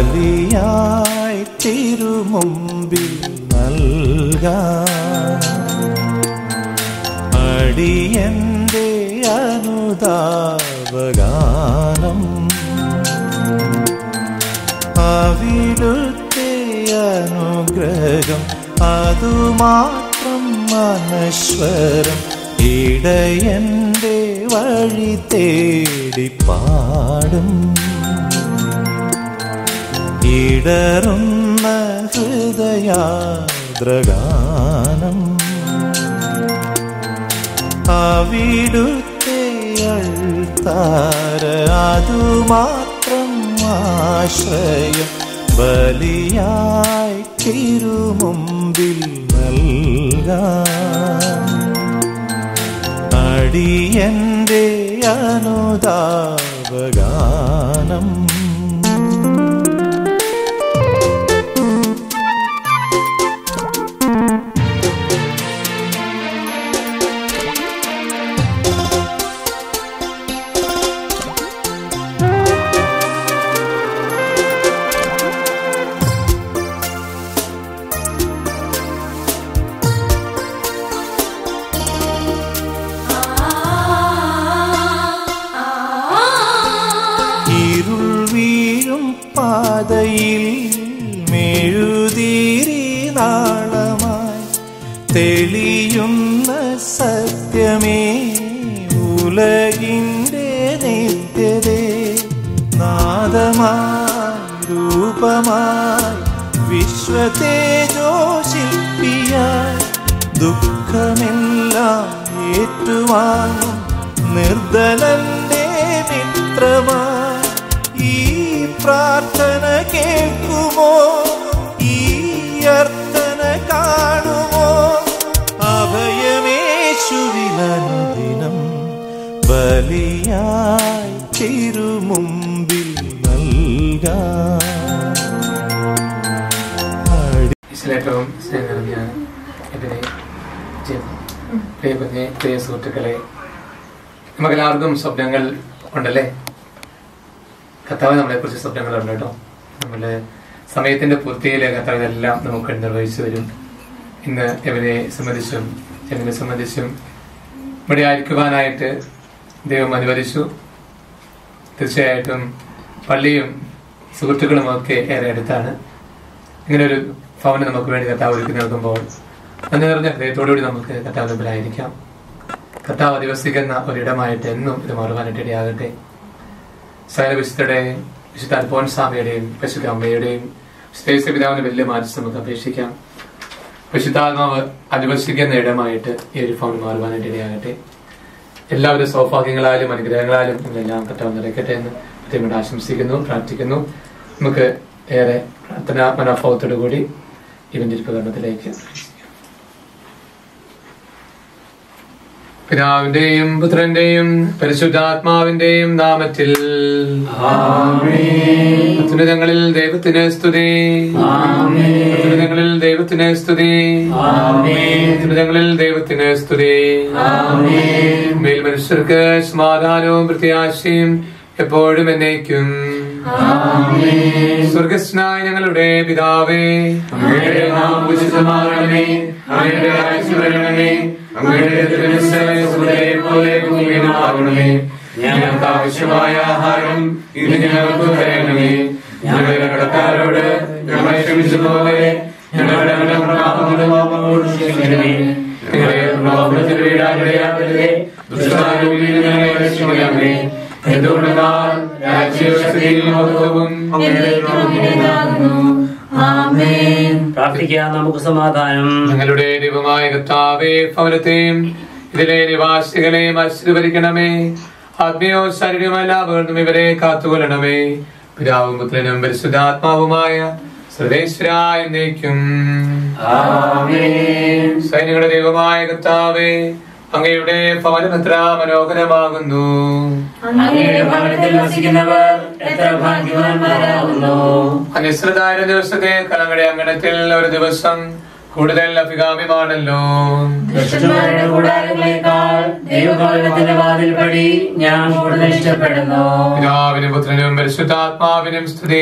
ബലിയായി തിരുമുമ്പിൽ നൽകാം അടിയന്റെ അനുതാപഗാനം അവിടുത്തെ അനുഗ്രഹം അതുമാത്രം അനശ്വരം ഇടയന്റെ വഴി തേടി പാടും ഇടറുന്ന ഹൃദയാദ്രഗാനം അവിടുത്തെ അൾത്താര അതുമാത്രം ആശ്രയം ബലിയായി തിരുമുമ്പിൽ നൽകാം അടിയന്റെ അനുതാപഗാനം ഇരുൾ വീഴും പാതയിൽ മെഴുതിരി നാളമായി തെളിയുന്ന സത്യമേ ഉലകിൻ്റെ നിത്യതേ നാദമായി രൂപമായി വിശ്വതേജോശില്പിയായി ദുഃഖമെല്ലാം ഏറ്റുവാങ്ങും നിർദ്ദലന്റെ മിത്രമായി ഈ പ്രാർത്ഥന കേൾക്കുമോ ഈ അർത്ഥന കാണുമോ അഭയമേശുവിനനുദിനം ബലിയായി തിരുമുമ്പിൽ നൽകാം ഈശ്വരേറ്റവും സ്നേഹം നിറഞ്ഞ ഇതിനെ പ്രിയ കുഞ്ഞെ പ്രിയ സുഹൃത്തുക്കളെ നമുക്കെല്ലാവർക്കും സ്വപ്നങ്ങൾ ഉണ്ടല്ലേ കർത്താവ് നമ്മളെ കുറിച്ച് സ്വപ്നങ്ങളുണ്ട് കേട്ടോ നമ്മള് സമയത്തിന്റെ പൂർത്തിയിലെ കർത്താവ് ഇതെല്ലാം നമുക്ക് നിർവഹിച്ചു വരും ഇന്ന് എവനെ സംബന്ധിച്ചും എന്നെ സംബന്ധിച്ചും ഇവിടെ ആയിരിക്കുവാനായിട്ട് ദൈവം അനുവദിച്ചു തീർച്ചയായിട്ടും പള്ളിയും സുഹൃത്തുക്കളും ഒക്കെ ഏറെ അടുത്താണ് ഇങ്ങനെ ഒരു ഭവനം നമുക്ക് വേണ്ടി കർത്താവ് ഒരുക്കി നൽകുമ്പോൾ നന്ദി നിറഞ്ഞ ഹൃദയത്തോടുകൂടി നമുക്ക് കർത്താവ് മുമ്പിലായിരിക്കാം കർത്താവ് അധിവസിക്കുന്ന ഒരിടമായിട്ട് എന്നും ഇത് മാറുവാനായിട്ട് ഇടയാകട്ടെ സകല വിശുദ്ധയുടെയും വിശുദ്ധ അൽഫോൻസാമയുടെയും പരിശുദ്ധ അമ്മയുടെയും സ്തേസ പിതാവിന്റെ വലിയ മാറ്റം നമുക്ക് അപേക്ഷിക്കാം വിശുദ്ധാത്മാവ് അധിവസിക്കുന്ന ഇടമായിട്ട് ഈ ഒരു ഭവനം മാറുവാനായിട്ട് ഇടയാകട്ടെ എല്ലാവിധ സൗഭാഗ്യങ്ങളാലും അനുഗ്രഹങ്ങളാലും നിങ്ങളെല്ലാം കർത്താവ് നിറയ്ക്കട്ടെ എന്ന് പ്രത്യേകം ആശംസിക്കുന്നു പ്രാർത്ഥിക്കുന്നു നമുക്ക് ഏറെ പ്രാർത്ഥന മനോഭാവത്തോടു കൂടി ഈ വെഞ്ചരിപ്പകരണത്തിലേക്ക് പിതാവിന്റെയും പുത്രന്റെയും പരിശുദ്ധാത്മാവിന്റെയും നാമത്തിൽ അത്യുന്നതങ്ങളിൽ ദൈവത്തിന് സ്തുതി അത്യുന്നതങ്ങളിൽ ദൈവത്തിന് സ്തുതി അത്യുന്നതങ്ങളിൽ ദൈവത്തിന് സ്തുതി മേൽ മനുഷ്യർക്ക് സമാധാനവും പ്രത്യാശയും എപ്പോഴും എന്നേക്കും സ്വർഗസ്നായ ഞങ്ങളുടെ പിതാവേ അങ്ങയുടെ നാമം പൂജിതമാകണമേ അങ്ങയുടെ രാജ്യം വരണമേ അങ്ങയുടെ തിരുമനസ്സേ സ്വർഗ്ഗത്തിലെ പോലെ ഭൂമിയിലുമാകണമേ ഞങ്ങൾക്ക് ആവശ്യമായ ആഹാരം ഇത് ഞങ്ങൾക്ക് തരണമേ ഞങ്ങളുടെ കടക്കാരോട് ഞങ്ങളെ ക്ഷമിച്ചതുപോലെ ഞങ്ങളുടെ പാപങ്ങളും പാപങ്ങളോട് ക്ഷമിക്കണമേ ഞങ്ങളെ പ്രലോഭനത്തിൽ വീടാനിടയാക്കരുതേ ദുഷ്ടാരൂപിയിൽ ഞങ്ങളെ രക്ഷിക്കണമേ എന്തുകൊണ്ടെന്നാൽ രാജ്യവും മഹത്വവും പ്രാർത്ഥിക്കാം നമുക്ക് സമാധാനം ഞങ്ങളുടെ ദൈവമായ കർത്താവേ ഭവനത്തെയും ഇതിലെ നിവാസികളെയും ആശീർവദിക്കണമേ ആത്മീയോ ശരീരമല്ലാവർന്നും ഇവരെ കാത്തുകൊള്ളണമേ പിതാവും പുത്രനും പരിശുദ്ധാത്മാവുമായ സർവേശ്വരായ എന്നേക്കും സൈന്യങ്ങളുടെ ദൈവമായ കർത്താവേ അങ്ങയുടെ ഭവനം എത്ര മനോഹരമാകുന്നു അങ്ങയുടെ ഭവനത്തിൽ വസിക്കുന്നവർ എത്ര ഭാഗ്യവാന്മാരാകുന്നു അനിശ്ചിതമായ ദിവസത്തെ കലങ്ങളുടെ അങ്കണത്തിൽ ഒരു ദിവസം കൂടുതൽ അഭികാമ്യമാണല്ലോ ദുഷ്ടന്മാരുടെ കൂടാരങ്ങളെക്കാൾ ദൈവഭവനത്തിന്റെ വാതിൽപ്പടി ഞാൻ കൂടുതൽ ഇഷ്ടപ്പെടുന്നു പിതാവിനും പുത്രനും പരിശുദ്ധാത്മാവിനും സ്തുതി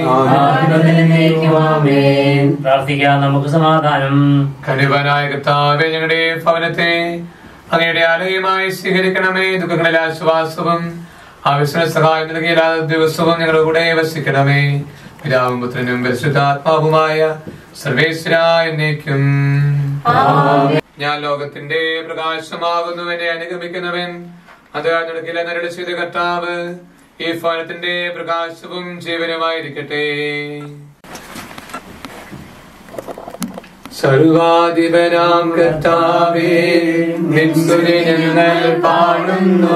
ആമേൻ. പ്രാർത്ഥിക്കാം നമുക്ക് സമാധാനം കരുവനായ കർത്താവേ ഞങ്ങളുടെ ഭവനത്തെ അങ്ങയുടെ ആലയമായി സ്വീകരിക്കണമേ ദുഃഖങ്ങളിൽ ആശ്വാസവും ആവശ്യ സഹായം നൽകിയ എല്ലാ ദിവസവും ഞങ്ങളുടെ കൂടെ വസിക്കണമേ പിതാവും പുത്രനും പരിശുദ്ധാത്മാവുമായ സർവേശ്വര എന്നേക്കും ഞാൻ ലോകത്തിന്റെ പ്രകാശമാകുന്നു എന്നെ അനുഗമിക്കുന്നവൻ അത് നടക്കില്ല നരുടെ ചെയ്ത കർത്താവ് ഈ ഭവനത്തിന്റെ പ്രകാശവും ജീവനുമായിരിക്കട്ടെ സർവാധിപനാം കർത്താവേ നിൻസ്തുതി ഞങ്ങൾ പാടുന്നു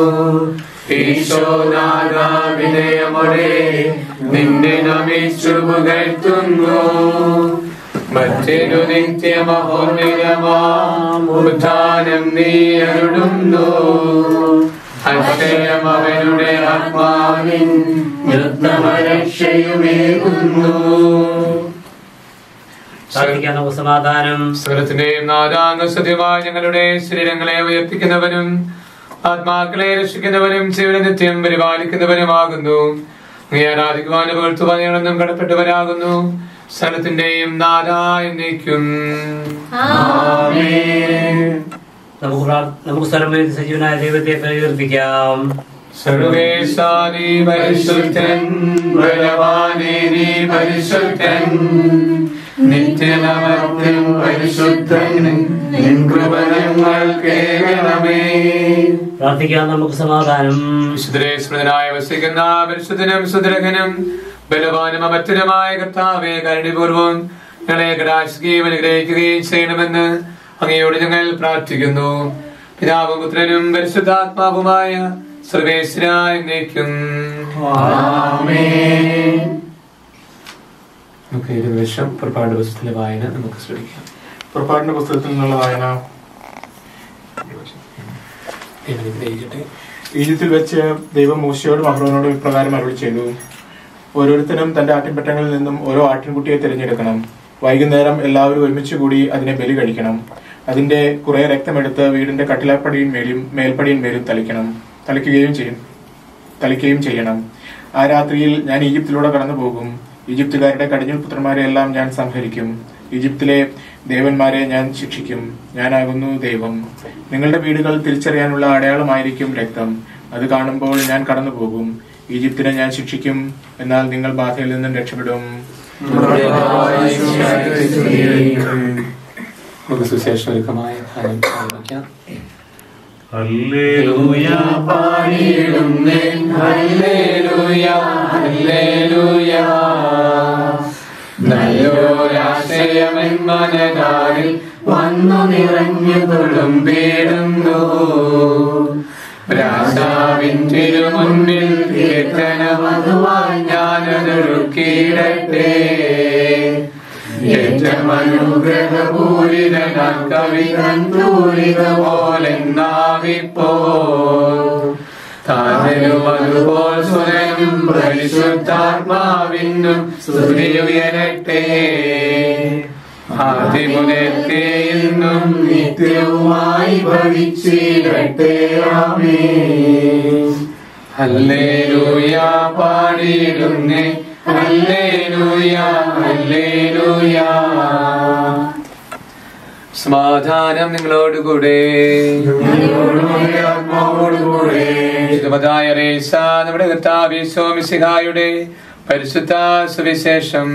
ഈശോനാഥ വിനയമോടെ നിന്നെ നമിച്ചു പുകഴ്ത്തുന്നു മറ്റൊരു നിത്യമഹോന്നതമാം ഉദ്ധാനം നീ അരുളുന്നു അക്ഷയം അവനുടെ ആത്മാവിൻ യുദ്ധമരക്ഷയുമേകുന്നു പ്രാർത്ഥിക്കാം നമുക്ക് സമാധാനം സകലത്തിന്റെയും നാദാംഗ സത്യമായ ഞങ്ങളുടെ ശരീരങ്ങളെ ഉയർപ്പിക്കുന്നവനും ആത്മാക്കളെ രക്ഷിക്കുന്നവനും ജീവന നിത്യം പരിപാലിക്കുന്നവനുമാകുന്നു നീ ആരാധിക്കുവാൻ പുകഴ്ത്തുവാനും കടപ്പെട്ടവരാകുന്നു സകലത്തിന്റെയും നാദായ എന്നേക്കും നമുക്ക് പ്രാർ- നമുക്ക് സ്ഥലം സജീവനായ ദൈവത്തെ പ്രകീർത്തിക്കാം സർവേശാനി പരിശുദ്ധൻ ബലവാനേ നീ പരിശുദ്ധൻ നിത്യനമത്യം പരിശുദ്ധൻ നിൻ കൃപ ഞങ്ങൾ കേൾക്കണമേ പ്രാർത്ഥിക്കാം നമുക്ക് സമാധാനം വിശുദ്ധരെ സ്മൃതനായ വസിക്കുന്ന പരിശുദ്ധനും സുദരകനും ബലവാനും അമറ്റനുമായ കർത്താവെ കരുണിപൂർവം ഞങ്ങളെ കടാശിക്കുകയും അനുഗ്രഹിക്കുകയും ചെയ്യണമെന്ന് അങ്ങയോട് ഞങ്ങൾ പ്രാർത്ഥിക്കുന്നു പിതാവും പുത്രനും പരിശുദ്ധാത്മാവുമായ സർവേശ്വര എന്നേക്കും നമുക്ക് ഒരു നിമിഷം പുറപ്പാട് പുസ്തകത്തിലെ വായന നമുക്ക് ശ്രമിക്കാം പുറപ്പാടിന്റെ പുസ്തകത്തിൽ നിന്നുള്ള വായന ദൈവം അനുഗ്രഹിക്കട്ടെ ഈജിപ്തിൽ വെച്ച് ദൈവം മൂശയോടും അഹ്റോനോടും ഇപ്രകാരം അരുളി ചെയ്തു ഓരോരുത്തരും തന്റെ ആട്ടിൻപറ്റങ്ങളിൽ നിന്നും ഓരോ ആട്ടിൻകുട്ടിയെ തിരഞ്ഞെടുക്കണം വൈകുന്നേരം എല്ലാവരും ഒരുമിച്ച് കൂടി അതിനെ ബലി കഴിക്കണം അതിന്റെ കുറെ രക്തമെടുത്ത് വീടിന്റെ കട്ടിലപ്പടിയും മേലും മേൽപ്പടിയും മേലും തളിക്കണം തളിക്കുകയും ചെയ്യും തളിക്കുകയും ചെയ്യണം ആ രാത്രിയിൽ ഞാൻ ഈജിപ്തിലൂടെ കടന്നു പോകും ഈജിപ്തുകാരുടെ കടിഞ്ഞൂൽ പുത്രന്മാരെ എല്ലാം ഞാൻ സംഹരിക്കും ഈജിപ്തിലെ ദേവന്മാരെ ഞാൻ ശിക്ഷിക്കും ഞാനാകുന്നു ദൈവം നിങ്ങളുടെ വീടുകൾ തിരിച്ചറിയാനുള്ള അടയാളമായിരിക്കും രക്തം അത് കാണുമ്പോൾ ഞാൻ കടന്നു പോകും ഈജിപ്തിനെ ഞാൻ ശിക്ഷിക്കും എന്നാൽ നിങ്ങൾ ബാധയിൽ നിന്നും രക്ഷപ്പെടും നമുക്ക് സുശേഷകമായ കാര്യം ആരംഭിക്കാം ഹല്ലേലൂയ പാടിയിടുന്നേ ഹല്ലേലൂയ ഹല്ലേലൂയ നല്ലോരാശയമെൻ മനനാളിൽ വന്നു നിറഞ്ഞു തുളുമ്പിടുന്നു രാജാവിൻ തിരുമുന്നിൽ കീർത്തനമതുവായി ഞാനതൊഴുക്കിയിടട്ടെ ഏറ്റമനുഗ്രഹപൂരിതനാം കവി തൂരിക പോലെന്നാവിപ്പോ താനും അതുപോൽ സ്വയം പരിശുദ്ധാത്മാവിനും സ്തുതിയുയരട്ടെ ആദ്യമുതൽക്കേ ഇന്നും നിത്യവുമായി ഭവിച്ചിടട്ടെ ആമേ ഹല്ലേലൂയ പാടിയിടുന്നേ ഹല്ലേലൂയ ഹല്ലേലൂയ സമാധാനം നിങ്ങളോടുകൂടെ ശുദ്ധമതായ റേസ നമ്മുടെ കർത്താവിശോമിസിഹായുടെ പരിശുദ്ധ സുവിശേഷം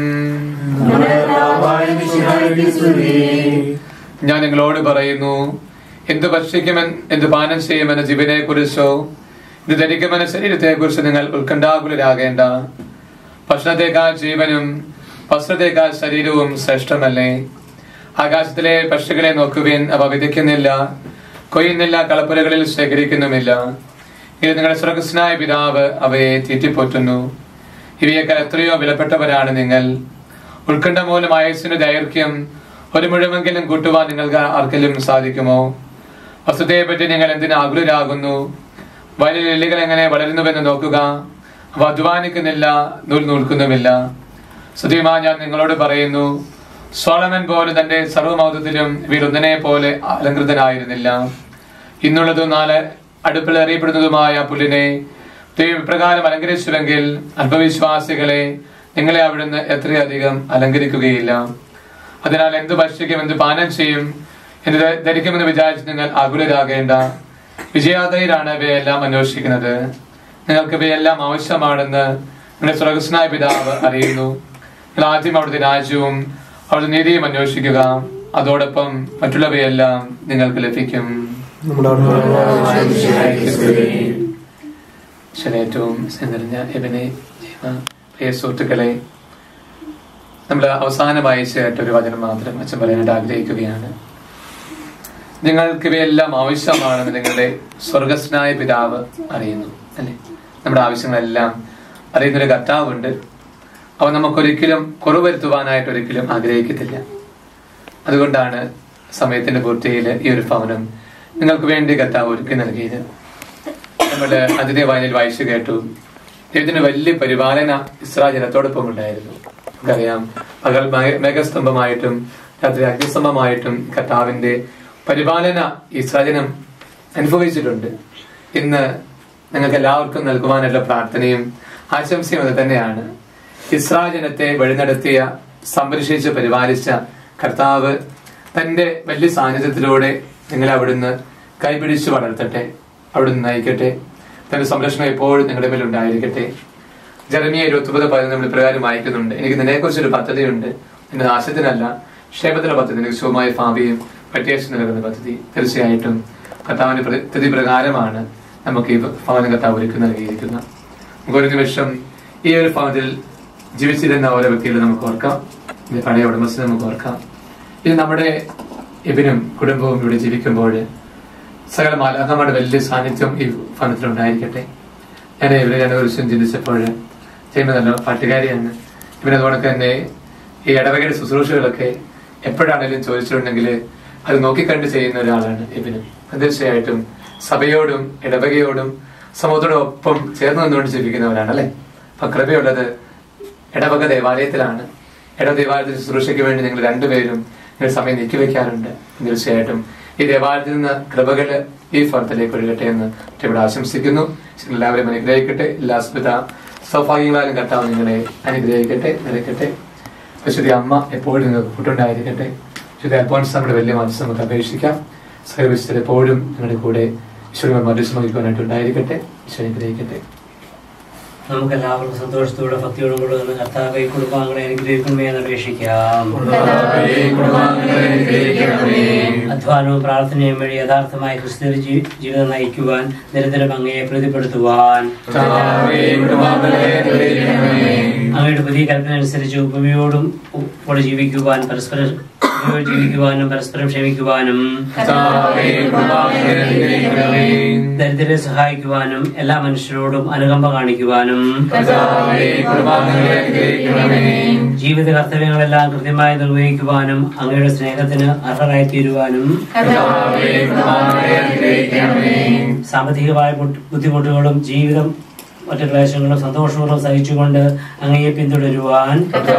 ഞാൻ നിങ്ങളോട് പറയുന്നു എന്ത് ഭക്ഷിക്കുമെന്ന് എന്ത് പാനം ചെയ്യുമെന്ന ജീവനെ കുറിച്ചോ ഇത് ധരിക്കുമെന്ന ശരീരത്തെ കുറിച്ച് നിങ്ങൾ ഉത്കണ്ഠാകുലരാകേണ്ട ഭക്ഷണത്തെക്കാൾ ജീവനും വസ്ത്രത്തെക്കാൾ ശരീരവും ശ്രേഷ്ഠമല്ലേ ആകാശത്തിലെ പക്ഷികളെ നോക്കുവിൻ അവ വിതയ്ക്കുന്നില്ല കൊയ്യുന്നില്ല കളപ്പുരകളിൽ ശേഖരിക്കുന്നുമില്ല ഇത് നിങ്ങളുടെ സ്വർഗസ്നായ പിതാവ് അവയെ തീറ്റിപ്പോറ്റുന്നു ഇവയേക്കാൾ എത്രയോ വിലപ്പെട്ടവരാണ് നിങ്ങൾ ഉത്കണ്ഠ മൂലം ആയുസിന്റെ ദൈർഘ്യം ഒരു മുഴുവെങ്കിലും കൂട്ടുവാൻ നിങ്ങൾക്ക് ആർക്കെങ്കിലും സാധിക്കുമോ വസ്തുതയെ പറ്റി നിങ്ങൾ എന്തിനു ആകുലരാകുന്നു വലിയ ലില്ലികൾ എങ്ങനെ വളരുന്നുവെന്ന് നോക്കുക അവ അധ്വാനിക്കുന്നില്ല നൂൽ നൂൽക്കുന്നുമില്ല സത്യമാ ഞാൻ നിങ്ങളോട് പറയുന്നു സോളമൻ പോലും തന്റെ സർവ്വമൗതത്തിലും വീരൊന്നിനെ പോലെ അലങ്കൃതനായിരുന്നില്ല ഇന്നുള്ളതും നാല് അടുപ്പിൽ അറിയപ്പെടുന്നതുമായ പുല്ലിനെ ദൈവം ഇപ്രകാരം അലങ്കരിച്ചുവെങ്കിൽ അല്പവിശ്വാസികളെ നിങ്ങളെ അവിടുന്ന് എത്രയധികം അലങ്കരിക്കുകയില്ല അതിനാൽ എന്ത് ഭക്ഷിക്കും എന്ത് പാനം ചെയ്യും എന്ത് ധ- ധരിക്കുമെന്ന് വിചാരിച്ച് നിങ്ങൾ ആകുലരാകേണ്ട വിജയാതയിലാണ് ഇവയെല്ലാം അന്വേഷിക്കുന്നത് നിങ്ങൾക്ക് ഇവയെല്ലാം ആവശ്യമാണെന്ന് നിങ്ങളുടെ സ്വർഗസ്നായ പിതാവ് അറിയുന്നു നിങ്ങൾ ആദ്യം അവിടുത്തെ രാജ്യവും അവിടുത്തെ നീതിയും അന്വേഷിക്കുക അതോടൊപ്പം മറ്റുള്ളവയെല്ലാം നിങ്ങൾക്ക് ലഭിക്കും ചില ഏറ്റവും നിറഞ്ഞ എബനെ ജീവ പ്രിയ സുഹൃത്തുക്കളെ നമ്മൾ അവസാനമായി ചേർത്ത ഒരു വചനം മാത്രം അച്ഛൻ പറയാനായിട്ട് ആഗ്രഹിക്കുകയാണ് നിങ്ങൾക്ക് ഇവയെല്ലാം ആവശ്യമാണെന്ന് നിങ്ങളുടെ സ്വർഗസ്നായ പിതാവ് അറിയുന്നു അല്ലെ നമ്മുടെ ആവശ്യങ്ങളെല്ലാം അറിയുന്നൊരു കർത്താവുണ്ട് അവൻ നമുക്കൊരിക്കലും കുറവ് വരുത്തുവാനായിട്ട് ഒരിക്കലും ആഗ്രഹിക്കത്തില്ല അതുകൊണ്ടാണ് സമയത്തിന്റെ പൂർത്തിയിൽ ഈ ഒരു ഭവനം നിങ്ങൾക്ക് വേണ്ടി കർത്താവ് ഒരുക്കി നൽകിയത് നമ്മൾ അതിഥി വായനയിൽ വായിച്ചു കേട്ടു ദൈവത്തിന് വലിയ പരിപാലന ഇസ്രാ ജനത്തോടൊപ്പം ഉണ്ടായിരുന്നു നമുക്കറിയാം പകൽ മേ- മേഘസ്തംഭമായിട്ടും രാത്രി അഗ്നിസ്തംഭമായിട്ടും കർത്താവിന്റെ പരിപാലന ഇസ്രാജനം അനുഭവിച്ചിട്ടുണ്ട് ഇന്ന് നിങ്ങൾക്ക് എല്ലാവർക്കും നൽകുവാനുള്ള പ്രാർത്ഥനയും ആശംസയും അത് തന്നെയാണ് ഇസ്രാജനത്തെ വഴിനടത്തിയ സംരക്ഷിച്ച് പരിപാലിച്ച കർത്താവ് തന്റെ വലിയ സാന്നിധ്യത്തിലൂടെ നിങ്ങളെ അവിടുന്ന് കൈപിടിച്ച് വളർത്തട്ടെ അവിടുന്ന് നയിക്കട്ടെ തന്റെ സംരക്ഷണം എപ്പോഴും നിങ്ങളുടെ മേൽ ഉണ്ടായിരിക്കട്ടെ ജർമിയ ഇരുപത്തി ഒമ്പത് പതിനൊന്ന് നമ്മൾ ഇപ്രകാരം വായിക്കുന്നുണ്ട് എനിക്ക് നിന്നെക്കുറിച്ച് ഒരു പദ്ധതിയുണ്ട് എന്റെ നാശത്തിനല്ല ക്ഷേമത്തിന്റെ പദ്ധതി എനിക്ക് സുഖമായ ഭാവിയും പട്ടിയേഷൻ നൽകുന്ന പദ്ധതി തീർച്ചയായിട്ടും കർത്താവിന്റെ പദ്ധതി പ്രകാരമാണ് നമുക്ക് ഈ ഭവന കർത്താവ് ഒരുക്കി നൽകിയിരിക്കുന്നത് നമുക്ക് ഒരു നിമിഷം ഈ ഒരു ഭവനത്തിൽ ജീവിച്ചിരുന്ന ഓരോ വ്യക്തികളെ നമുക്ക് ഓർക്കാം ഇത് പഴയ ഉടമസ്ഥ നമുക്ക് ഓർക്കാം ഇത് നമ്മുടെ ഇവരും കുടുംബവും ഇവിടെ ജീവിക്കുമ്പോൾ സകല മാലാഹമാരുടെ വലിയ സാന്നിധ്യം ഈ ഭവനത്തിൽ ഉണ്ടായിരിക്കട്ടെ ഞാൻ ഇവരെ ഞാൻ കുറിച്ചും ചിന്തിച്ചപ്പോൾ ചെയ്യുന്ന നല്ല പാട്ടുകാരിയാണ് ഇവനതുപോലെ തന്നെ ഈ ഇടവകയുടെ ശുശ്രൂഷകളൊക്കെ എപ്പോഴാണെങ്കിലും ചോദിച്ചിട്ടുണ്ടെങ്കിൽ അത് നോക്കിക്കണ്ട് ചെയ്യുന്ന ഒരാളാണ് ഇവനും തീർച്ചയായിട്ടും സഭയോടും ഇടവകയോടും സമൂഹത്തോടും ഒപ്പം ചേർന്ന് നിന്നുകൊണ്ട് ജീവിക്കുന്നവരാണ് അല്ലെ അപ്പൊ കൃപയുള്ളത് ഇടവക ദേവാലയത്തിലാണ് ഇടവ ദേവാലയത്തിൽ ശുശ്രൂഷയ്ക്ക് വേണ്ടി നിങ്ങൾ രണ്ടുപേരും നിങ്ങൾ സമയം നീക്കി വെക്കാറുണ്ട് തീർച്ചയായിട്ടും ഈ ദേവാലയത്തിൽ നിന്ന് കൃപകള് ഈ ഫലത്തിലേക്ക് ഒഴുകട്ടെ എന്ന് ഇവിടെ ആശംസിക്കുന്നു നിങ്ങൾ എല്ലാവരും അനുഗ്രഹിക്കട്ടെ എല്ലാ സ്മിത സൗഭാഗ്യങ്ങളാലും കർത്താവ് നിങ്ങളെ അനുഗ്രഹിക്കട്ടെ നിരക്കട്ടെ വിശുദ്ധി അമ്മ എപ്പോഴും നിങ്ങൾക്ക് കൂട്ടുണ്ടായിരിക്കട്ടെ വിശുദ്ധ അൽഫോൻസ് നമ്മുടെ വലിയ മനസ്സ് നമുക്ക് അപേക്ഷിക്കാം സർവീസിൽ എപ്പോഴും നിങ്ങളുടെ കൂടെ ഈശ്വരങ്ങൾ മരുസമഹിക്കുവാനായിട്ട് ഉണ്ടായിരിക്കട്ടെ ഈശ്വരൻ അനുഗ്രഹിക്കട്ടെ നമുക്ക് എല്ലാവർക്കും സന്തോഷത്തോടെ ഭക്തിയോടും കൂടെ നിന്ന് കർത്താവെ കുടുംബാംഗങ്ങളെ അനുഗ്രഹിക്കണമേ എന്ന് അപേക്ഷിക്കാം അധ്വാനവും പ്രാർത്ഥനയും വഴി യഥാർത്ഥമായ ക്രിസ്തീയ ജീ- ജീവിതം നയിക്കുവാൻ നിരന്തരം അങ്ങയെ പ്രതിപ്പെടുത്തുവാൻ അങ്ങയുടെ പുതിയ കൽപ്പന അനുസരിച്ച് ഉപമയോടും കൂടെ ജീവിക്കുവാൻ പരസ്പരം ഉപമയോട് ജീവിക്കുവാനും പരസ്പരം ക്ഷമിക്കുവാനും ദരിദ്രരെ സഹായിക്കുവാനും എല്ലാ മനുഷ്യരോടും അനുകമ്പ കാണിക്കുവാനും ജീവിത കർത്തവ്യങ്ങളെല്ലാം കൃത്യമായി നിർവഹിക്കുവാനും അങ്ങയുടെ സ്നേഹത്തിന് അർഹരായി തീരുവാനും സാമ്പത്തികമായ ബുദ്ധി- ബുദ്ധിമുട്ടുകളും ജീവിതം മറ്റു ക്ലേശങ്ങളും സന്തോഷപൂർവ്വം സഹിച്ചുകൊണ്ട് അങ്ങയെ പിന്തുടരുവാൻ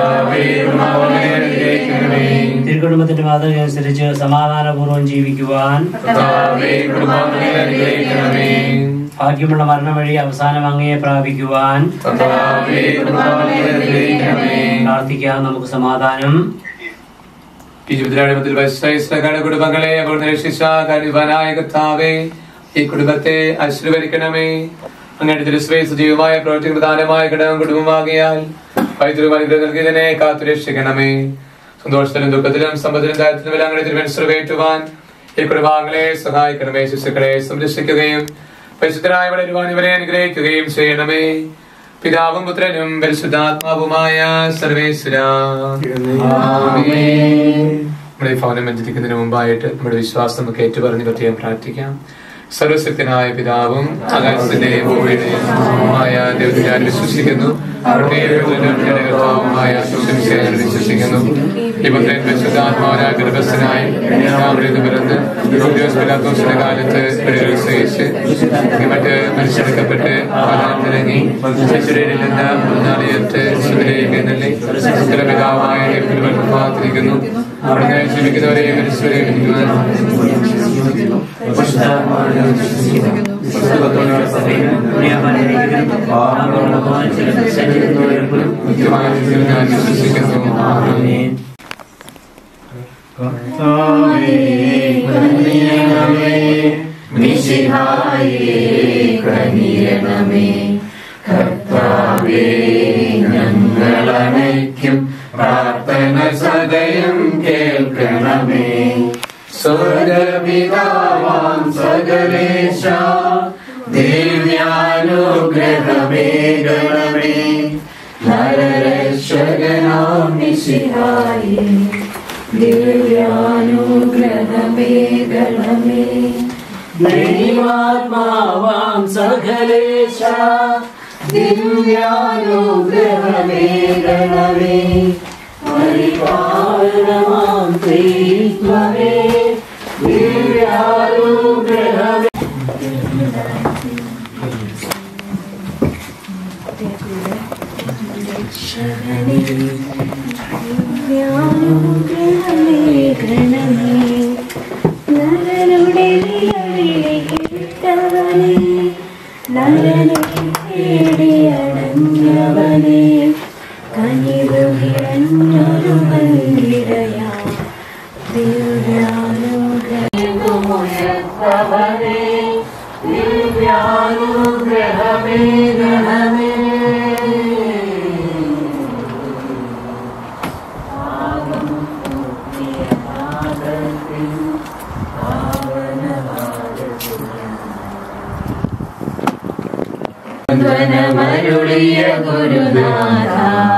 തിരുക്കുടുംബത്തിന്റെ മാതൃക അനുസരിച്ച് സമാധാനപൂർവ്വം ജീവിക്കുവാൻ ഭാഗ്യമുള്ള മരണം വഴി അവസാനം അങ്ങയെ പ്രാപിക്കുവാൻ പ്രാർത്ഥിക്കാം നമുക്ക് സമാധാനം ഈ ജീവിതത്തിൽ വൈശ്വയുടെ കുടുംബങ്ങളെ അവർ നിരീക്ഷിച്ച കരുവനായ കർത്താവേ ഈ കുടുംബത്തെ ആശീർവദിക്കണമേ അങ്ങയുടെ തിരുസ്വേ സജീവമായ പ്രവർത്തികൾ പ്രധാനമായ ഘടകം കുടുംബമാകിയാൽ വൈദ്യുതി നൽകിയതിനെ കാത്തുരക്ഷിക്കണമേ സന്തോഷത്തിലും ദുഃഖത്തിലും സമ്പത്തിലും ദാരിദ്ര്യത്തിലും എല്ലാം അങ്ങനെ തിരുവനുസൃവേറ്റുവാൻ ഈ കുടുംബാംഗങ്ങളെ സഹായിക്കണമേ ശിശുക്കളെ സംരക്ഷിക്കുകയും പരിശുദ്ധരായ വളരുവാൻ ഇവരെ അനുഗ്രഹിക്കുകയും ചെയ്യണമേ പിതാവും പുത്രനും പരിശുദ്ധാത്മാവുമായ സർവേശ്വര നമ്മുടെ ഈ ഭവനം ബന്ധിപ്പിക്കുന്നതിന് മുമ്പായിട്ട് നമ്മുടെ വിശ്വാസം നമുക്ക് ഏറ്റുപറഞ്ഞ് പ്രത്യേകം പ്രാർത്ഥിക്കാം സർവശക്തനായ പിതാവും ആകാശത്തിന്റെയും ഭൂമിയുടെയും മായ ദൈവത്തിൽ ഞാൻ വിശ്വസിക്കുന്നു അവിടുത്തെ കർത്താവുമായ സുശംസയെ ഞാൻ വിശ്വസിക്കുന്നു ഇവത്തെ പരിശുദ്ധാത്മാവനായ ഗർഭസ്ഥനായി അവിടെ നിന്ന് പിറന്ന് ഉദ്യോഗസ്ഥന്റെ കാലത്ത് പിഴകൾ സഹിച്ച് മറ്റ് മനുഷ്യർക്കപ്പെട്ട് ഇറങ്ങി ശിശുരയിൽ നിന്ന് മൂന്നാളിയത്ത് ശിവരേക്ക് എഴുന്നള്ളി പിതാവായ ദൈവത്തിൽ കാത്തിരിക്കുന്നു അവിടുന്ന് ജീവിക്കുന്നവരെ മനുഷ്യരെ കൃത്യമായ രീതിയിൽ ഞാൻ വിശ്വസിക്കുന്നു ആമേൻ. ഞങ്ങളണയ്ക്കും പ്രാർത്ഥന സദയം കേൾക്കണമേ സ്വർഗപിതാവാം സകലേശ ദിവ്യാനുഗ്രഹമേ ഗണമേ നരരക്ഷകനാം മിശിഹായേ ദിവ്യാനുഗ്രഹമേ ഗണമേ ദൈവാത്മാവാം സകലേശ ദിവ്യാനുഗ്രഹമേ ഗണമേ പരിപാലനമാം ദൈവമേ ദിവ്യാനുഗ്രഹമേ നരനുടെ നിലവിളി കേട്ടവനെ നരനെ തേടിയടഞ്ഞവനെ കനിവ് കിടഞ്ഞൊരു മന്ദിരയാ ദിവ്യാനുഗ്രഹമുയർത്തവനെ ദിവ്യാനുഗ്രഹമേ ഗണമേ ധ്വനമരുളിയ ഗുരുനാഥ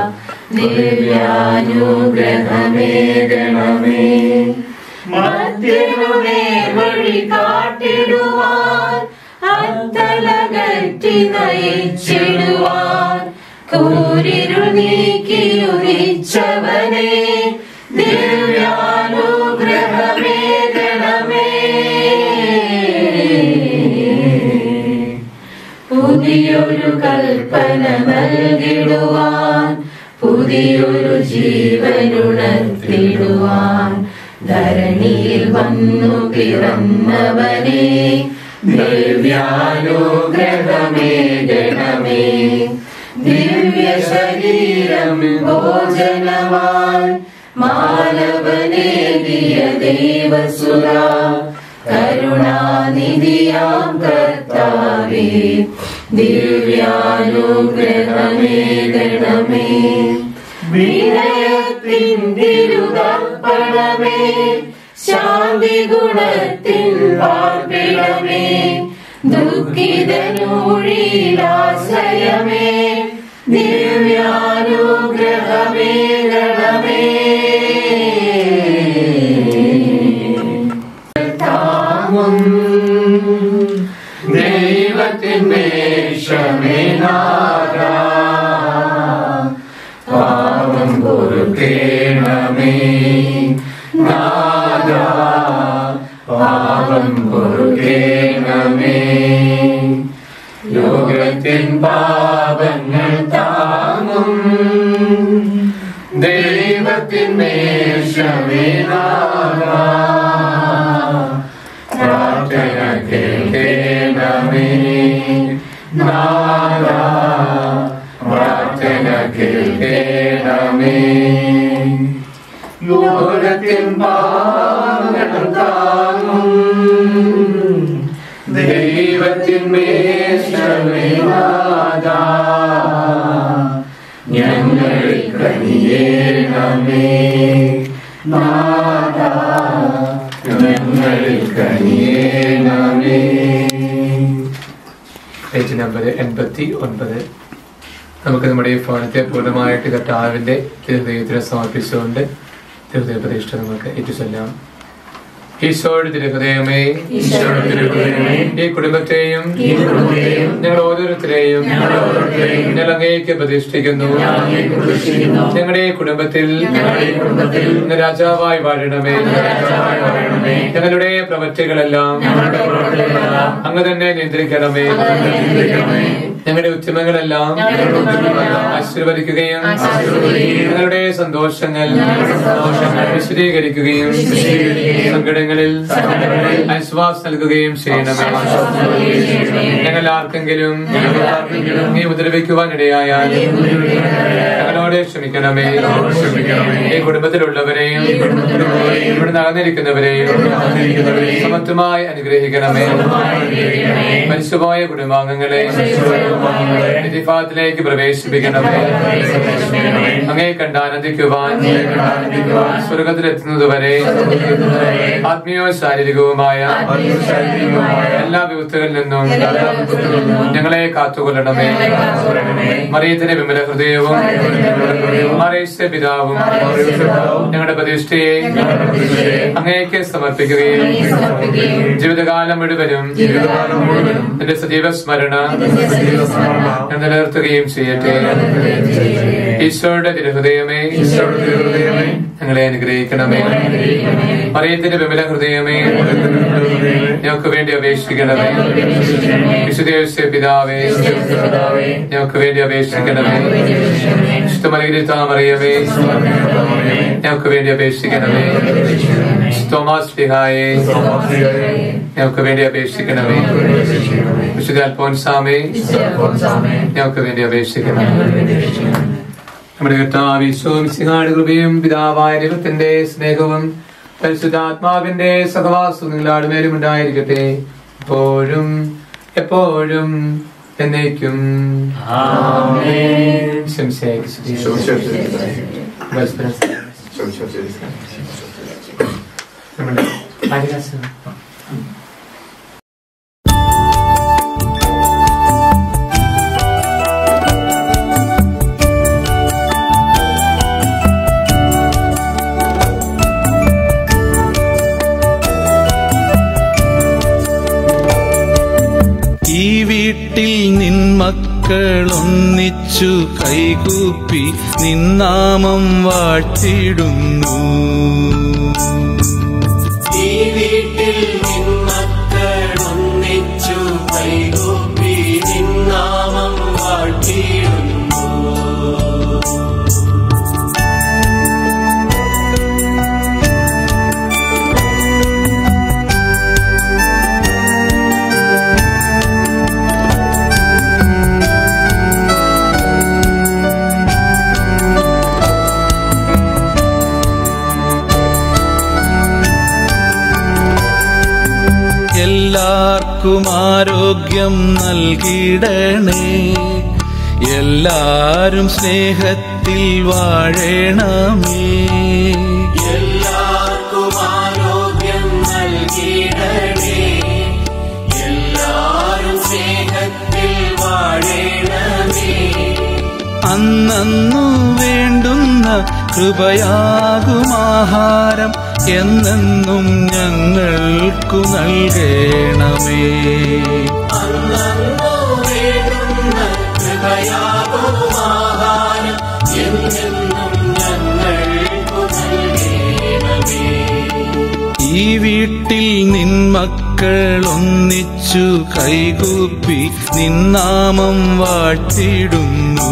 ദിവ്യാനുഗ്രഹമേ ഗണമേ മധ്യരുടെ വഴി കാട്ടിടുവാൻ അത്തലകറ്റി നയിച്ചിടുവാൻ കൂരിരുൾ നീക്കി ഉദിച്ചവനെ ദിവ്യാനുഗ്രഹമേ ഗണമേ പുതിയൊരു കൽപ്പന നൽകിടുവാൻ പുതിയൊരു ജീവനുണർത്തിടുവാൻ ധരണിയിൽ വന്നു പിറന്നവനെ ദിവ്യാനുഗ്രഹമേ ഗണമേ ദിവ്യ ശരീരം ഭോജനവാൻ മാനവനേകിയ ദേവസുര കരുണാനിധിയാം കർത്താവേ ദിവ്യാനുഗ്രഹമേ ഗണമേ വിനയത്തിൻ തിരുതർപ്പണമേ ശാന്തി ഗുണത്തിൻ പാർപ്പിടമേ ദുഃഖിതനൂഴിലാശ്രയമേ ദിവ്യാനുഗ്രഹമേ ഗണമേ താങ്ങും ദൈവത്തിൻ്റെ ക്ഷമേനാഥ പാപം പൊറുക്കേണമേ നാദ പാപം പൊറുക്കേണമേ ലോകത്തിൻ പാപങ്ങൾ താങ്ങും ദൈവത്തിൻ്റെ ക്ഷമേനാഥ പ്രാർത്ഥന കേൾക്കേണമേ നാദ പ്രാർത്ഥന കേൾക്കേണമേ ലോകത്തിൻ പാപങ്ങൾ താങ്ങും ദൈവത്തിൻ മേശമേനാദ ഞങ്ങളിൽ കനിയേണമേ നാദ ഞങ്ങളിൽ കനിയേണമേ പേജ് നമ്പർ എൺപത്തി ഒൻപത് നമുക്ക് നമ്മുടെ ഈ ഭവനത്തെ പൂർണ്ണമായിട്ട് കർത്താവിന്റെ തിരുദൈവത്തിന് സമർപ്പിച്ചുകൊണ്ട് തിരുദൈവ പ്രതിഷ്ഠ നമുക്ക് ഏറ്റുചൊല്ലാം ഈശോയുടെ തിരുഹൃദയമേ ഈശോയുടെ തിരുഹൃദയമേ, ഈ കുടുംബത്തെയും ഈ കുടുംബത്തെയും ഞങ്ങൾ ഓരോരുത്തരെയും ഞങ്ങൾ ഓരോരുത്തരെയും ഞങ്ങൾ അങ്ങേക്ക് പ്രതിഷ്ഠിക്കുന്നു ഞാൻ അങ്ങേക്ക് പ്രതിഷ്ഠിക്കുന്നു. ഞങ്ങളുടെ ഈ കുടുംബത്തിൽ ഞങ്ങളുടെ ഈ കുടുംബത്തിൽ ഇന്ന് രാജാവായി വാഴണമേ രാജാവായി വാഴണമേ. ഞങ്ങളുടെ പ്രവൃത്തികളെല്ലാം ഞങ്ങളുടെ പ്രവൃത്തികളെല്ലാം അങ്ങ് തന്നെ നിയന്ത്രിക്കണമേ നിയന്ത്രിക്കണമേ. ഞങ്ങളുടെ ഉദ്യമങ്ങളെല്ലാം ഞങ്ങളുടെ ഉദ്യമങ്ങളെല്ലാം ആശീർവദിക്കുകയും ആശീർവദിക്കുകയും ഞങ്ങളുടെ സന്തോഷങ്ങൾ ഞങ്ങളുടെ സന്തോഷങ്ങൾ വിശദീകരിക്കുകയും വിശദീകരിക്കുകയും സങ്കടങ്ങളിൽ സങ്കടങ്ങളിൽ ആശ്വാസം നൽകുകയും ചെയ്യണമേ ആശ്വാസം നൽകുകയും ചെയ്യണമേ. ഞങ്ങൾ ആർക്കെങ്കിലും ഞങ്ങൾ ആർക്കെങ്കിലും നീ ഉപദ്രവിക്കുവാൻ ഇടയായാൽ ഞങ്ങളോട് ക്ഷമിക്കണമേ ഞങ്ങളോട് ക്ഷമിക്കണമേ. ഈ കുടുംബത്തിലുള്ളവരെയും ഈ കുടുംബത്തിലുള്ളവരെയും ഇവിടെ നടന്നിരിക്കുന്നവരെയും നടന്നിരിക്കുന്നവരെയും സമത്വമായി അനുഗ്രഹിക്കണമേ സമത്വമായി അനുഗ്രഹിക്കണമേ. മരിച്ചുപോയ കുടുംബാംഗങ്ങളെ മരിച്ചുപോയ കുടുംബാംഗങ്ങളെ നിധിഫാത്തിലേക്ക് പ്രവേശിപ്പിക്കണമേ പ്രവേശിപ്പിക്കണമേ. അങ്ങേ കണ്ട് ആനന്ദിക്കുവാൻ അങ്ങേ കണ്ട് ആനന്ദിക്കുവാൻ സ്വർഗത്തിലെത്തുന്നതുവരെ സ്വർഗ്ഗത്തിലെത്തുന്നതുവരെ ആത്മീയവും ശാരീരികവുമായ ആത്മീയവും ശാരീരികവുമായ എല്ലാ വിപത്തുകളിൽ നിന്നും എല്ലാ വിപത്തുകളിൽ നിന്നും ഞങ്ങളെ കാത്തുകൊള്ളണമേ ഞങ്ങളെ കാത്തുകൊള്ളണമേ. മറിയത്തിന്റെ വിമല ഹൃദയവും മറിയത്തിന്റെ വിമല ഹൃദയവും മറിയത്തെ പിതാവും മറിയത്തെ പിതാവും ഞങ്ങളുടെ പ്രതിഷ്ഠയെ ഞങ്ങളുടെ പ്രതിഷ്ഠയെ അങ്ങേക്ക് സമർപ്പിക്കുകയും അങ്ങേക്ക് സമർപ്പിക്കുകയും ജീവിതകാലം മുഴുവനും ജീവിതകാലം മുഴുവനും നിന്റെ സജീവ സ്മരണ നിന്റെ സജീവ സ്മരണ ഞാൻ നിലനിർത്തുകയും ചെയ്യട്ടെ നിലനിർത്തുകയും ചെയ്യട്ടെ. ഈശോയുടെ തിരുഹൃദയമേ ഈശോയുടെ തിരുഹൃദയമേ, ഞങ്ങളെ അനുഗ്രഹിക്കണമേ ഞങ്ങളെ അനുഗ്രഹിക്കണമേ. മറിയത്തിന്റെ വിമല ഹൃദയമേ മറിയത്തിന്റെ വിമല ഹൃദയമേ, ഞങ്ങൾക്ക് വേണ്ടി അപേക്ഷിക്കണമേ ഞങ്ങൾക്ക് വേണ്ടി അപേക്ഷിക്കണമേ. വിശുദ്ധ പിതാവേ വിശുദ്ധ പിതാവേ, ഞങ്ങൾക്ക് വേണ്ടി അപേക്ഷിക്കണമേ ഇഷ്ടമറിയമേ മറിയമേ, ഞങ്ങൾക്ക് വേണ്ടി അപേക്ഷിക്കണമേ തോമാസ് ലിഹായെ തോമാശ്ലീഹായെ, ഞങ്ങൾക്ക് വേണ്ടി അപേക്ഷിക്കണമേ ഞങ്ങൾക്ക് വേണ്ടി അപേക്ഷിക്കണമേ. വിശുദ്ധ അൽഫോൻസാമേ അൽഫോൻസാമേ, ഞങ്ങൾക്ക് വേണ്ടി അപേക്ഷിക്കണമേ ഞങ്ങൾക്ക് വേണ്ടി അപേക്ഷിക്കണമേ. നമ്മുടെ കർത്താവ് ഈശോമിസിഹാട് കൃപയും പിതാവായ ദൈവത്തിന്റെ സ്നേഹവും പരിശുദ്ധാത്മാവിന്റെ സഹവാസവും നിങ്ങളാട് മേലും ഉണ്ടായിരിക്കട്ടെ എപ്പോഴും എപ്പോഴും എന്നേക്കും ശംശയായി സ്തുതി. പരസ്പരം നമ്മുടെ ആദിവാസി ഈ വീട്ടിൽ നിൻ മക്കളൊന്നിച്ചു കൈകൂപ്പി നിന്നാമം വാഴ്ത്തിടുന്നു ഈ വീട്ടിൽ നിൻ മക്കളൊന്നിച്ചു കൈകൂപ്പി നിന്നാമം വാഴ്ത്തിടുന്നു എല്ലാവർക്കും ആരോഗ്യം നൽകിടണേ എല്ലാരും സ്നേഹത്തിൽ വാഴണമേ എല്ലാവർക്കും ആരോഗ്യം നൽകിടണേ എല്ലാരും സ്നേഹത്തിൽ വാഴണമേ അന്നു വേണ്ടുന്ന കൃപയാകും ആഹാരം എന്നെന്നും ഞങ്ങൾക്കു നൽകണമേ അന്നു വേണ്ടുന്ന കൃപയാകും ആഹാരം എന്നെന്നും ഞങ്ങൾക്കു നൽകണമേ ഈ വീട്ടിൽ നിൻ മക്കൾ ഒന്നിച്ചു കൈകൂപ്പി നിന്നാമം വാഴ്ത്തിടുന്നു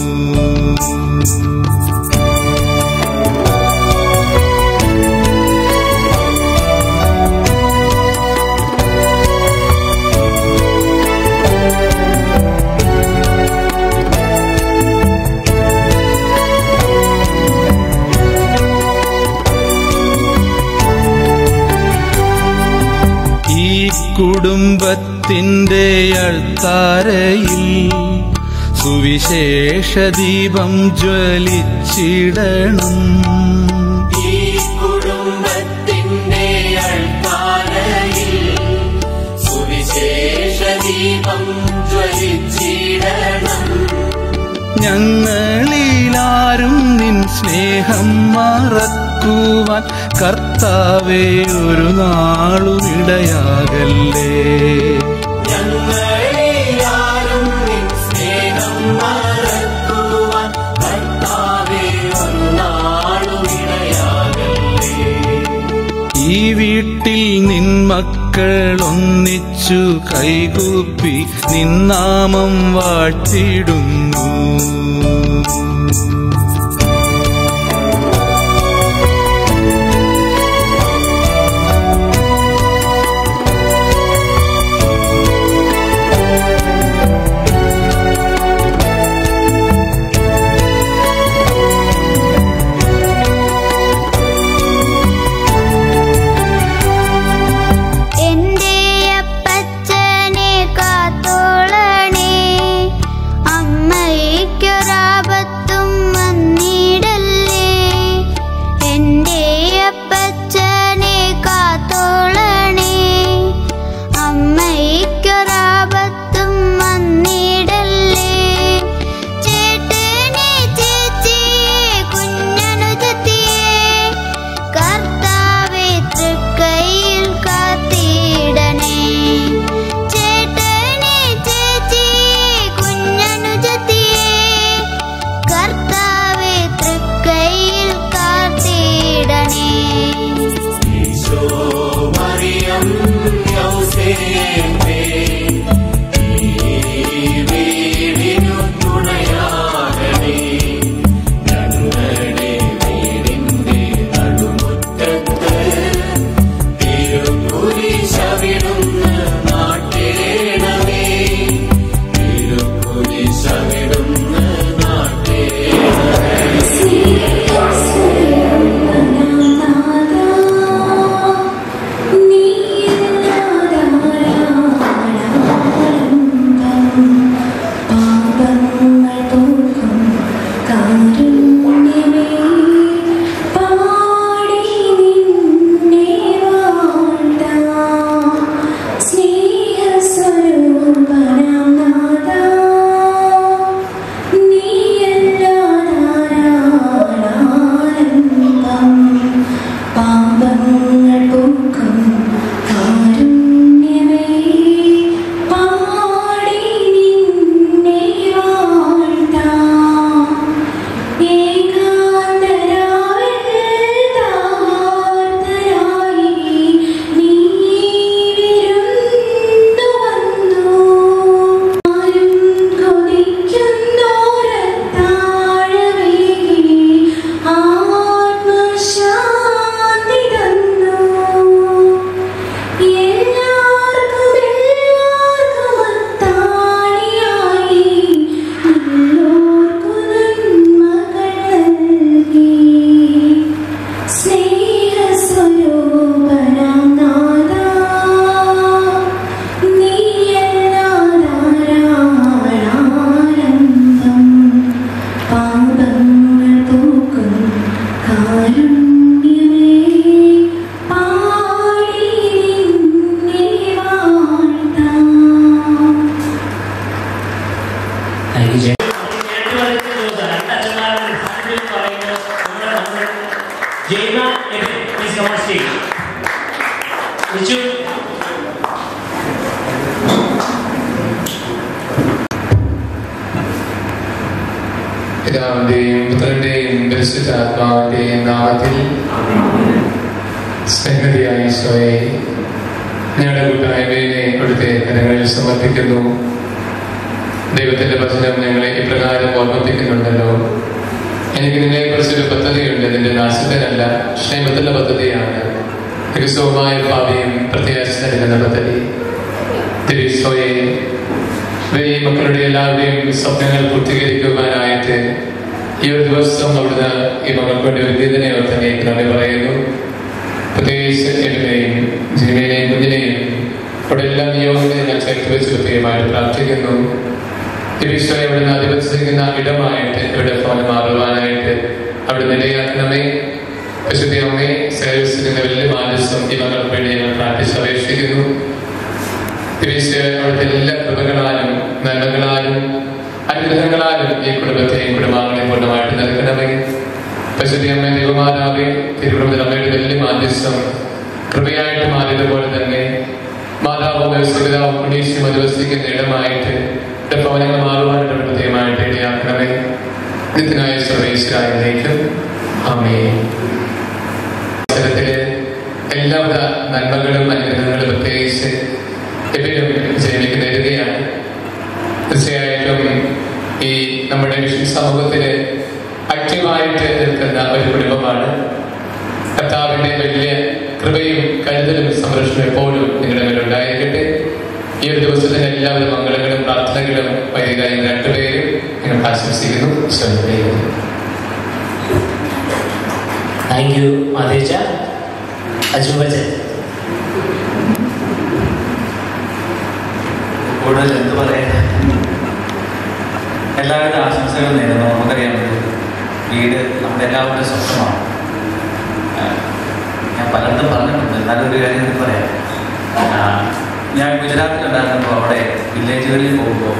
ഈ കുടുംബത്തിന്റെ അൾത്താരയിൽ സുവിശേഷ ദീപം ജ്വലിച്ചിടണം ഈ കുടുംബത്തിന്റെ അൾത്താരയിൽ സുവിശേഷ ദീപം ജ്വലിച്ചിടണം ഞങ്ങളിലാരും നിൻ സ്നേഹം മറക്ക മറക്കുവാൻ കർത്താവേ ഒരു നാളും ഇടയാകല്ലേ ഞങ്ങളിലാരും നിൻ സ്നേഹം മറക്കുവാൻ കർത്താവേ ഒരു നാളും ഇടയാകല്ലേ ഈ വീട്ടിൽ നിൻ മക്കൾ ഒന്നിച്ചു കൈകൂപ്പി നിന്നാമം വാഴ്ത്തിടുന്നു എന്റെ അപ്പച്ചനെ കാത്തോളണേ അമ്മയ്ക്കൊരാപത്തും വന്നിടല്ലേ എന്റെ അപ്പച്ചനെ കാത്തോളണേ അമ്മയ്ക്കൊരാപത്തും വന്നിടല്ലേ ചേട്ടനെ ചേച്ചിയെ കുഞ്ഞനുജത്തിയെ കർത്താവെ തൃക്കൈയിൽ കാത്തിടണേ ചേട്ടനെ ചേച്ചിയെ കുഞ്ഞനുജത്തിയെ കർത്താവെ തൃക്കൈയിൽ കാത്തിടണേ ഈശോ മറിയം യൗസേപ്പേ ഈ വീടിനു തുണയാകണേ ഞങ്ങളുടെ വീടിന്റെ നടുമുറ്റത്ത് തിരുക്കുരിശവിടുന്ന് നാട്ടേണമേ തിരുക്കുരിശവിടുന്ന് നാട്ടേണമേ പാപങ്ങൾ പോക്കും കാരുണ്യമേ പാടി നിന്നെ വാഴ്ത്താം ഏകാന്തരാവിൽ താഴ്ത്തരായി നീ വിരുന്നു വന്നു ആരും കൊതിക്കുന്നോരത്താഴമേകി ആത്മശാന്തി തന്നു എല്ലാവർക്കും എല്ലാവർക്കും അത്താണിയായി നല്ലോർക്കു നന്മകൾ നൽകി സ്നേഹസ്വരൂപനാം നാഥാ, നീയല്ലാതാരാളാനന്ദം. പാപങ്ങൾ പോക്കും കാരുണ്യമേ പാടി നിന്നെ വാഴ്ത്താം thank you Jaima please come on stage Vichu പിതാവിന്റെയും പുത്രന്റെയും പരിശുദ്ധാത്മാവിന്റെയും നാമത്തിൽ സ്നേഹതിയായ ഈശോയെ ഞങ്ങളുടെ കൂട്ടായ്മയെ അവിടുത്തെ കരങ്ങളിൽ സമർപ്പിക്കുന്നു ദൈവത്തിന്റെ വചനം ഞങ്ങളെ ഇപ്രകാരം ഓർമ്മിപ്പിക്കുന്നുണ്ടല്ലോ എനിക്ക് നിന്നെ കുറിച്ചൊരു പദ്ധതിയുണ്ട് നിന്റെ നാശത്തിനല്ല ക്ഷേമത്തിന്റെ പദ്ധതിയാണ് ക്രിസ്തവുമായ ഭാവിയും പ്രത്യാശ നൽകുന്ന പദ്ധതി തിരിച്ചോയെ ഈ മക്കളുടെ എല്ലാവരുടെയും സ്വപ്നങ്ങൾ പൂർത്തീകരിക്കുവാനായിട്ട് ഈ ഒരു ദിവസം അവിടുന്ന് ഈ മക്കൾക്ക് വേണ്ടി ഒരു ഗീതനെ തന്നെ നന്ദി പറയുന്നു പ്രത്യേകിച്ച് എന്നെയും ജിനിമേനെയും കുഞ്ഞിനെയും അവിടെ എല്ലാ നിയോഗങ്ങളെയും ഞാൻ ചേർത്ത് വെച്ച് പ്രത്യേകമായിട്ട് പ്രാർത്ഥിക്കുന്നു തിരുവിശ്വയെ അവിടുന്ന് അധിവസിക്കുന്ന ഇടമായിട്ട് ഇവിടെ ഫോണ് മാറുവാനായിട്ട് അവിടെ നിലയാക്കണമേ പരിശുദ്ധ അമ്മേ സേവസിന്റെ വലിയ മാനസം ഈ മകൾക്ക് വേണ്ടി ഞങ്ങൾ പ്രാർത്ഥിച്ച് അപേക്ഷിക്കുന്നു തിരിച്ച് അവിടുത്തെ എല്ലാ കൃപകളാലും നന്മകളാലും അനുഗ്രഹങ്ങളാലും ഈ കുടുംബത്തെയും കുടുംബാംഗങ്ങളെയും പൂർണ്ണമായിട്ട് നൽകണമേ പരിശുദ്ധിയമ്മ ദൈവമാതാവെ തിരുവനന്തപുരം അമ്മയുടെ വലിയ മാധ്യസ്ഥം കൃപയായിട്ട് മാറിയതുപോലെ തന്നെ മാതാവും യേശുപിതാവും പുണ്യശ്രീ മധുവസിക്കുന്ന ഇടമായിട്ട് എന്റെ ഭവനങ്ങൾ മാറുവാനായിട്ട് പ്രത്യേകമായിട്ട് ഇടയാക്കണമേ നിത്യനായ സർവേശ്വരായിലേക്കും അമ്മേ അവസരത്തില് എല്ലാവിധ നന്മകളും അനുഗ്രഹങ്ങളും പ്രത്യേകിച്ച് എപ്പോഴും ജനങ്ങൾക്ക് നേരുകയാണ് തീർച്ചയായിട്ടും ഈ നമ്മുടെ മിഷൻ സമൂഹത്തില് ആക്റ്റീവായിട്ട് നിൽക്കുന്ന ഒരു കുടുംബമാണ് കർത്താവിന്റെ വലിയ കൃപയും കരുതലും സംരക്ഷണവും എപ്പോഴും നിങ്ങളുടെ മേലുണ്ടായിരിക്കട്ടെ ഈ ഒരു ദിവസത്തിന് എല്ലാവിധ മംഗളങ്ങളും പ്രാർത്ഥനകളും വൈദികായി രണ്ടുപേരും നിങ്ങൾ ആശംസിക്കുന്നു ശ്രമിക്കുന്നു താങ്ക് യു മാതേച്ച അജുബച്ചൻ കൂടുതൽ എന്ത് പറയാൻ എല്ലാവിധ ആശംസകളും നേരുന്നു നമുക്കറിയാം ഇത് വീട് നമ്മുടെ എല്ലാവരുടെയും സ്വന്തമാണ് ആ, ഞാൻ പലതും പറഞ്ഞിട്ടുണ്ട് എന്നാലും ഒരു കാര്യം എനിക്ക് പറയാം ആ, ഞാൻ ഗുജറാത്തിലുണ്ടായിരുന്നപ്പോൾ അവിടെ വില്ലേജുകളിൽ പോകുമ്പോൾ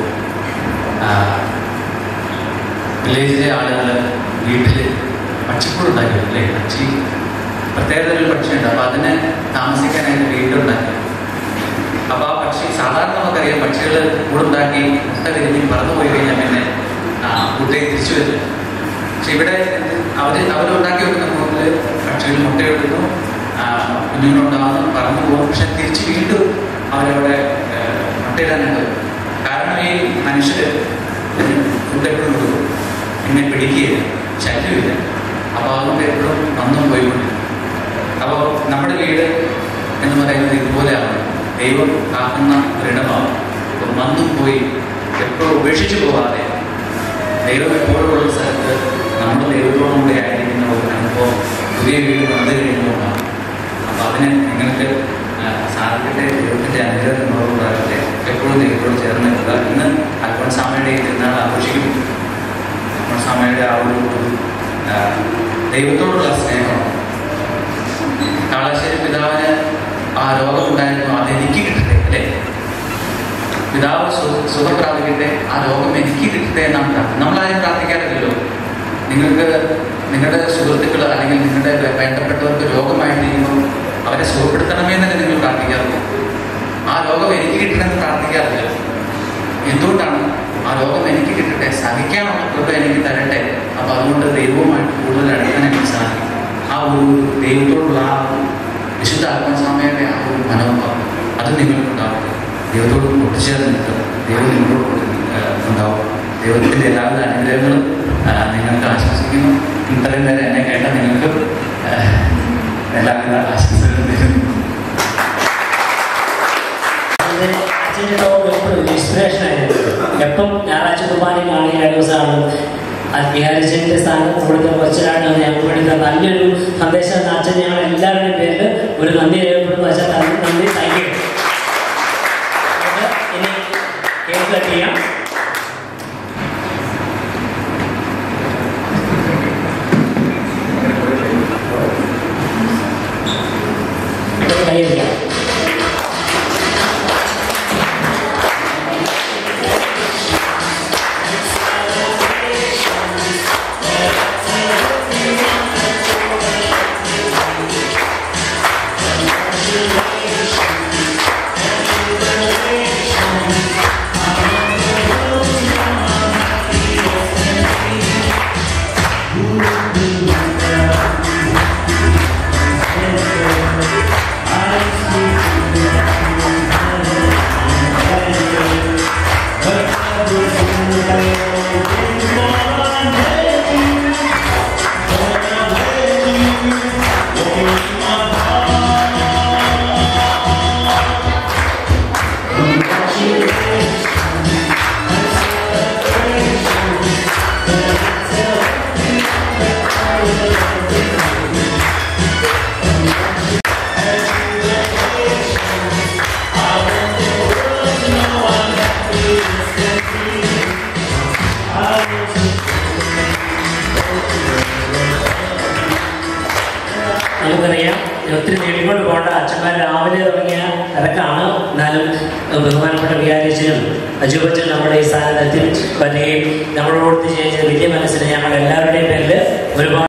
വില്ലേജിലെ ആളുകൾ വീട്ടിൽ പക്ഷിക്കൂടുണ്ടാക്കി അല്ലേ പക്ഷി പ്രത്യേകത ഒരു പക്ഷിയുണ്ട് അപ്പോൾ അതിന് താമസിക്കാനായിട്ട് വീടുണ്ടാക്കി അപ്പൊ ആ പക്ഷി സാധാരണ നമുക്കറിയാം പക്ഷികൾ കൂടുണ്ടാക്കി മുട്ട വിരിഞ്ഞ് പറന്നു പോയി കഴിഞ്ഞാൽ പിന്നെ ആ, കുട്ടിയെ തിരിച്ചു വരും പക്ഷെ ഇവിടെ അവർ അവരുണ്ടാക്കി വെക്കുന്ന കൂടുതൽ പക്ഷികൾ മുട്ടയിടുന്നു ആ, കുഞ്ഞുങ്ങളുണ്ടാകുന്നു പറന്നു പോകും പക്ഷെ തിരിച്ച് വീണ്ടും അവരവിടെ ആ, മുട്ടയിടാനുണ്ട് കാരണം ഈ മനുഷ്യർ ഫുഡ് എപ്പോഴും കൊടുക്കും എന്നെ പിടിക്കുകയില്ല ശല്യമില്ല അപ്പോൾ അതുകൊണ്ട് എപ്പോഴും വന്നും പോയിക്കൊണ്ടിരിക്കും അപ്പോൾ നമ്മുടെ വീട് എന്ന് പറയുന്നത് ഇതുപോലെയാണ് ദൈവം കാക്കുന്ന ഒരിടമാണ് അപ്പോൾ വന്നും പോയി എപ്പോഴും ഉപേക്ഷിച്ചു പോകാതെ ദൈവം എപ്പോഴും ഉള്ള സ്ഥലത്ത് നമ്മൾ ദൈവത്തോടും കൂടെ ആയിരിക്കുന്ന ഒരു അനുഭവം പുതിയ വീട് വന്നു കഴിയുമ്പോഴാണ് അപ്പോൾ അതിന് നിങ്ങൾക്ക് ആ, സാധിക്കട്ടെ ദൈവത്തിൻ്റെ അനുഗ്രഹം നമ്മളോടുണ്ടാകട്ടെ എപ്പോഴും ദൈവത്തോട് ചേർന്ന് നിൽക്കുക ഇന്ന് അൽഫോൺസാമയുടെ ഈ തിരുനാൾ ആഘോഷിക്കുന്നു അൽഫോൺസാമയുടെ ആ ഒരു ഒരു, ആ, ദൈവത്തോടുള്ള സ്നേഹമാണ് കാളശ്ശേരി പിതാവിന് ആ രോഗമുണ്ടായിരുന്നു അത് എനിക്ക് കിട്ടട്ടെ അല്ലേ പിതാവ് സു- സുഖം പ്രാപിക്കട്ടെ ആ രോഗം എനിക്ക് കിട്ടട്ടെ എന്നാണ് പ്രാർത്ഥന നമ്മളാരും പ്രാർത്ഥിക്കാറില്ലല്ലോ നിങ്ങൾക്ക് നിങ്ങളുടെ സുഹൃത്തുക്കൾ അല്ലെങ്കിൽ നിങ്ങളുടെ വേ- വേണ്ടപ്പെട്ടവർക്ക് രോഗമായിട്ടിരിക്കുമ്പോൾ അവരെ സുഖപ്പെടുത്തണമേ എന്നല്ലേ നിങ്ങൾ പ്രാർത്ഥിക്കാറുള്ളൂ ആ രോഗം എനിക്ക് കിട്ടണമെന്ന് പ്രാർത്ഥിക്കാറില്ല എന്തുകൊണ്ടാണ് ആ രോഗം എനിക്ക് കിട്ടട്ടെ സഹിക്കാനുള്ള കൃപ എനിക്ക് തരട്ടെ അപ്പൊ അതുകൊണ്ട് ദൈവവുമായിട്ട് കൂടുതൽ അടുക്കാൻ എനിക്ക് സാധിക്കും ആ ഒരു ദൈവത്തോടുള്ള ആ ഒരു വിശുദ്ധ ആത്മസമയത്തെ ആ ഒരു മനോഭാവം അത് നിങ്ങൾക്കുണ്ടാവും ദൈവത്തോട് ഒട്ടിച്ചേർന്ന് നിൽക്കുക ദൈവം നിങ്ങളോട് കൂടെ, ആ, ഉണ്ടാവും ദൈവത്തിന്റെ എല്ലാവിധ അനുഗ്രഹങ്ങളും ആ, നിങ്ങൾക്ക് ആശംസിക്കുന്നു ഇത്രയും നേരം എന്നെ കേട്ട നിങ്ങൾക്ക് ആ, എല്ലാവിധ ആശംസകളും നേരുന്നു അച്ഛൻ്റെ ടോക്ക് എപ്പോഴും ഇൻസ്പിറേഷൻ ആയിരുന്നു എപ്പം ഞായറാഴ്ച കുർബാനയ്ക്കാണെങ്കിൽ ഏഴ് ദിവസമാണ് വിഹാരിച്ചതിന്റെ സ്ഥാനത്ത് കൊടുത്ത കൊച്ചിലാണ് ഞങ്ങൾക്ക് വേണ്ടി തന്ന നല്ലൊരു സന്ദേശം തന്ന അച്ഛൻ ഞങ്ങൾ എല്ലാവരുടെയും പേരിൽ ഒരു നന്ദി രേഖപ്പെടുന്നു അച്ഛൻ നന്ദി നന്ദി താങ്ക് യു ഇനി കേക്ക് കട്ട് ചെയ്യാം കൈയ്യടിക്കാം നമുക്കറിയാം ഒത്തിരി നേടിക്കൊണ്ട് പോകേണ്ട അച്ഛന്മാർ രാവിലെ തുടങ്ങിയ തിരക്കാണ് എന്നാലും ബഹുമാനപ്പെട്ട വികാരിച്ചനും അജുബച്ചനും നമ്മുടെ ഈ സ്ഥാനത്ത് എത്തി വരികയും നമ്മളോട് ചെയ്ത വലിയ മനസ്സിന് ഞങ്ങൾ എല്ലാവരുടെയും പേരിൽ ഒരുപാട്